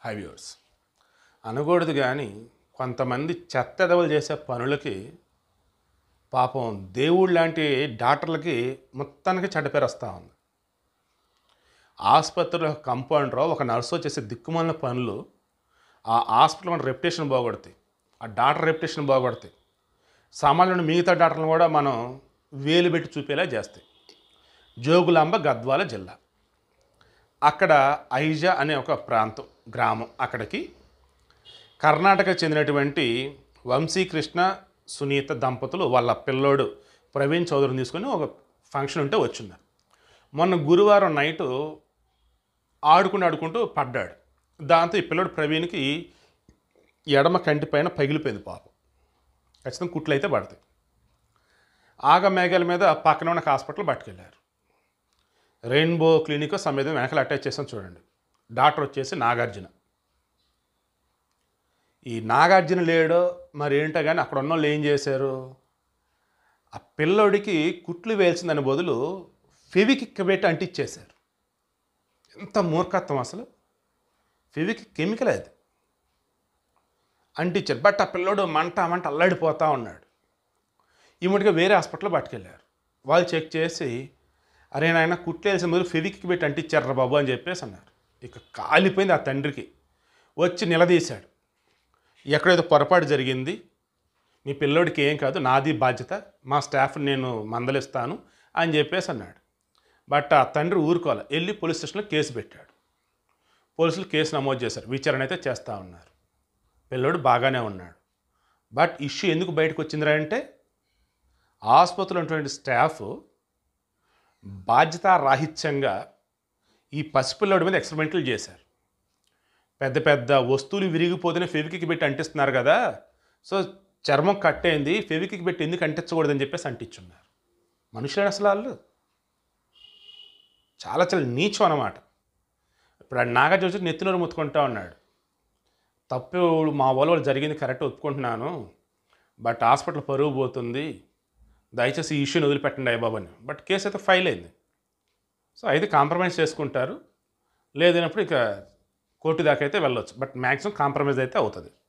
హైవ్యూర్స్ అనకూడదు కానీ కొంతమంది చెత్తదవలు చేసే పనులకి పాపం దేవుడు లాంటి డాక్టర్లకి మొత్తానికి చెడ్డ పేరు వస్తూ ఉంది ఆసుపత్రిలో ఒక కంపౌండర్ ఒక నర్సు చేసే దిక్కుమాలిన పనులు ఆ హాస్పిటల్ మన రెప్యుటేషన్ బాగొడతాయి ఆ డాక్టర్ రెప్యుటేషన్ బాగొడతాయి సామాన్యుడు మిగతా డాక్టర్లను కూడా మనం వేలు పెట్టి చూపేలా చేస్తాయి జోగులాంబ గద్వాల జిల్లా అక్కడ ఐజా అనే ఒక ప్రాంతం గ్రామం అక్కడికి కర్ణాటక చెందినటువంటి వంశీకృష్ణ సునీత దంపతులు వాళ్ళ పిల్లోడు ప్రవీణ్ చౌదరిని తీసుకొని ఒక ఫంక్షన్ ఉంటే వచ్చిన్నారు మొన్న గురువారం నైటు ఆడుకుంటూ ఆడుకుంటూ పడ్డాడు దాంతో ఈ పిల్లోడు ప్రవీణ్కి ఎడమ కంటి పైన పగిలిపోయింది పాపం ఖచ్చితంగా కుట్లు అయితే పడతాయి ఆగ మేఘాల మీద పక్కన ఉన్న హాస్పిటల్ పట్టుకెళ్ళారు రెయిన్బో క్లినిక్ సమేతం వెనకాల అటాచ్ చేసాం చూడండి డాక్టర్ వచ్చేసి నాగార్జున ఈ నాగార్జున లేడో మరి ఏంటో కానీ అక్కడ ఉన్న వాళ్ళు ఏం చేశారు ఆ పిల్లోడికి కుట్లు వేల్సిందని బదులు ఫెవికిక్ పెట్టి అంటించేశారు ఎంత మూర్ఖత్వం అసలు ఫెవికిక్ కెమికల్ అది అంటించారు బట్ ఆ పిల్లోడు మంట మంట అల్లాడిపోతూ ఉన్నాడు ఇమ్మడిగా వేరే హాస్పిటల్లో పట్టుకెళ్ళారు వాళ్ళు చెక్ చేసి అరే నాయన కుట్లేసిన ముందు ఫెవిక్కి పెట్టి అంటించారా బాబు అని చెప్పేసి అన్నారు ఇక కాలిపోయింది ఆ తండ్రికి వచ్చి నిలదీశాడు ఎక్కడైతే పొరపాటు జరిగింది మీ పిల్లోడికి ఏం కాదు నాది బాధ్యత మా స్టాఫ్ నేను మందలిస్తాను అని చెప్పేసి అన్నాడు బట్ ఆ తండ్రి ఊరుకోవాలి వెళ్ళి పోలీస్ స్టేషన్లో కేసు పెట్టాడు పోలీసులు కేసు నమోదు చేశారు విచారణ అయితే చేస్తూ ఉన్నారు పిల్లోడు బాగానే ఉన్నాడు బట్ ఇష్యూ ఎందుకు బయటకు వచ్చిందిరా అంటే ఆసుపత్రిలో ఉన్నటువంటి స్టాఫ్ బాధ్యతారాహిత్యంగా ఈ పసిపిల్లోడి మీద ఎక్స్పెరిమెంట్లు చేశారు పెద్ద పెద్ద వస్తువులు విరిగిపోతేనే ఫెవికిక్ పెట్టి అంటిస్తున్నారు కదా సో చర్మం కట్టేంది ఫెవికిక్ పెట్టి ఎందుకు అంటించకూడదని చెప్పేసి అంటించున్నారు మనుషులు అసలు వాళ్ళు చాలా చాలా నీచం అన్నమాట ఇప్పుడు ఆ నాగార్జున వచ్చి నెత్తినోరు ముత్తుకుంటా ఉన్నాడు తప్పు మా వాళ్ళ వాళ్ళు జరిగింది కరెక్ట్ ఒప్పుకుంటున్నాను బట్ హాస్పిటల్ పరువు పోతుంది దయచేసి ఈ ఇష్యూని వదిలిపెట్టండి అయ్యబాబు అని బట్ కేసు అయితే ఫైల్ అయింది సో అయితే కాంప్రమైజ్ చేసుకుంటారు లేదన్నప్పుడు ఇక కోర్టు దాకా అయితే వెళ్ళొచ్చు బట్ మ్యాక్సిమం కాంప్రమైజ్ అయితే అవుతుంది